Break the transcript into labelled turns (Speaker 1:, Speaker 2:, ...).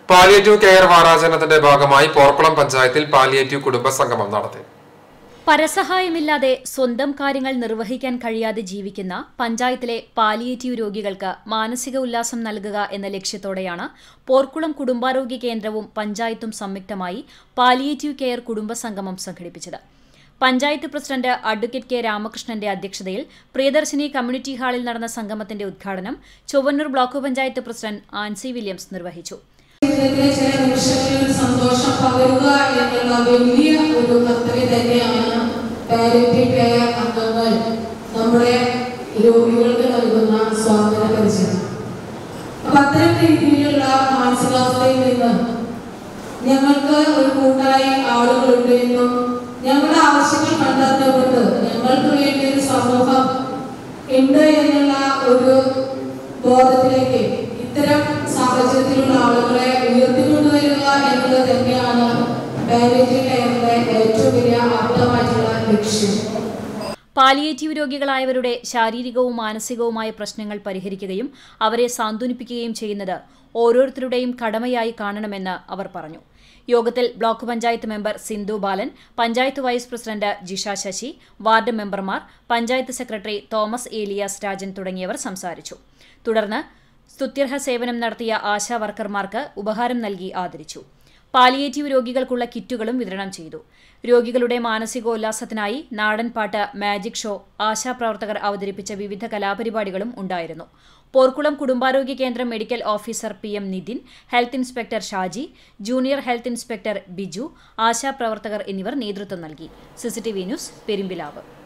Speaker 1: palliative care വാരാചരണത്തിന്റെ ഭാഗമായി പോർക്കുളം പഞ്ചായത്തിൽ palliative കുടുംബ സംഗമം നടത്തി
Speaker 2: പരസഹായമില്ലാതെ സ്വന്തം കാര്യങ്ങൾ നിർവഹിക്കാൻ കഴിയാതെ ജീവിക്കുന്ന പഞ്ചായത്തിലെ പാലിയേറ്റീവ് രോഗികൾക്ക് മാനസിക ഉല്ലാസം നൽകുക എന്ന ലക്ഷ്യത്തോടെയാണ് പോർക്കുളം കുടുംബാരോഗ്യ കേന്ദ്രവും പഞ്ചായത്തും സംയുക്തമായി പാലിയേറ്റീവ് കെയർ കുടുംബ സംഗമം സംഘടിപ്പിച്ചത് പഞ്ചായത്ത് പ്രസിഡന്റ് അഡ്വക്കേറ്റ് കെ രാമകൃഷ്ണന്റെ അധ്യക്ഷതയിൽ പ്രിയദർശിനി കമ്മ്യൂണിറ്റി ഹാളിൽ നടന്ന സംഗമത്തിന്റെ ഉദ്ഘാടനം Chowannur block panchayat president Ancy Williams നിർവഹിച്ചു
Speaker 3: ജീവിതത്തിലെ ചില നിമിഷങ്ങളിൽ സന്തോഷം പകരുക എന്നുള്ള വലിയ ഒരു കർത്തവ്യം തന്നെയാണ് പാലിറ്റീവ് കെയർ അംഗങ്ങൾ നമ്മുടെ രോഗികൾക്ക് നൽകുന്ന സ്വാതന്ത്ര്യ പരിചയം അപ്പൊ അത്തരം രീതിയിലുള്ള മാനസികാവസ്ഥയിൽ നിന്ന് ഞങ്ങൾക്ക് ഒരു കൂട്ടായി ആളുകളുണ്ട് എന്നും ഞങ്ങളുടെ ആവശ്യങ്ങൾ കണ്ടെത്തുകൊണ്ട് ഞങ്ങൾക്ക് വേണ്ടി ഒരു സമൂഹം ഉണ്ട് എന്നുള്ള ഒരു ബോധത്തിലേക്ക് ഇത്തരം സാഹചര്യത്തിലുള്ള ആളുകളെ ഉയർത്തിക്കൊണ്ടുവരിക എന്നുള്ളത് തന്നെയാണ് പാലിയേറ്റീവ് കെയറിന്റെ ഏറ്റവും വലിയ ആപ്തമായിട്ടുള്ള ലക്ഷ്യം
Speaker 2: പാലിയേറ്റീവ് രോഗികളായവരുടെ ശാരീരികവും മാനസികവുമായ പ്രശ്നങ്ങൾ പരിഹരിക്കുകയും അവരെ സാന്ത്വനിപ്പിക്കുകയും ചെയ്യുന്നത് ഓരോരുത്തരുടെയും കടമയായി കാണണമെന്ന് അവർ പറഞ്ഞു യോഗത്തിൽ block panchayat member Sindhu Balan panchayat vice president Jisha Sasi ward മെമ്പർമാർ പഞ്ചായത്ത് സെക്രട്ടറി തോമസ് ഏലിയാസ് രാജൻ തുടങ്ങിയവർ സംസാരിച്ചു തുടർന്ന് സ്തുത്യർഹ സേവനം നടത്തിയ ആശാ വർക്കർമാർക്ക് ഉപഹാരം നൽകി ആദരിച്ചു പാലിയേറ്റീവ് രോഗികൾക്കുള്ള കിറ്റുകളും വിതരണം ചെയ്തു രോഗികളുടെ മാനസികോല്ലാസത്തിനായി നാടൻപാട്ട് മാജിക് ഷോ ആശാപ്രവർത്തകർ അവതരിപ്പിച്ച വിവിധ കലാപരിപാടികളും ഉണ്ടായിരുന്നു പോർക്കുളം കുടുംബാരോഗ്യ കേന്ദ്രം medical officer P M Nithin health inspector Shaji junior health inspector Biju ആശാപ്രവർത്തകർ എന്നിവർ നേതൃത്വം നൽകി സിസിടിവി ന്യൂസ് പെരുമ്പിലാവ്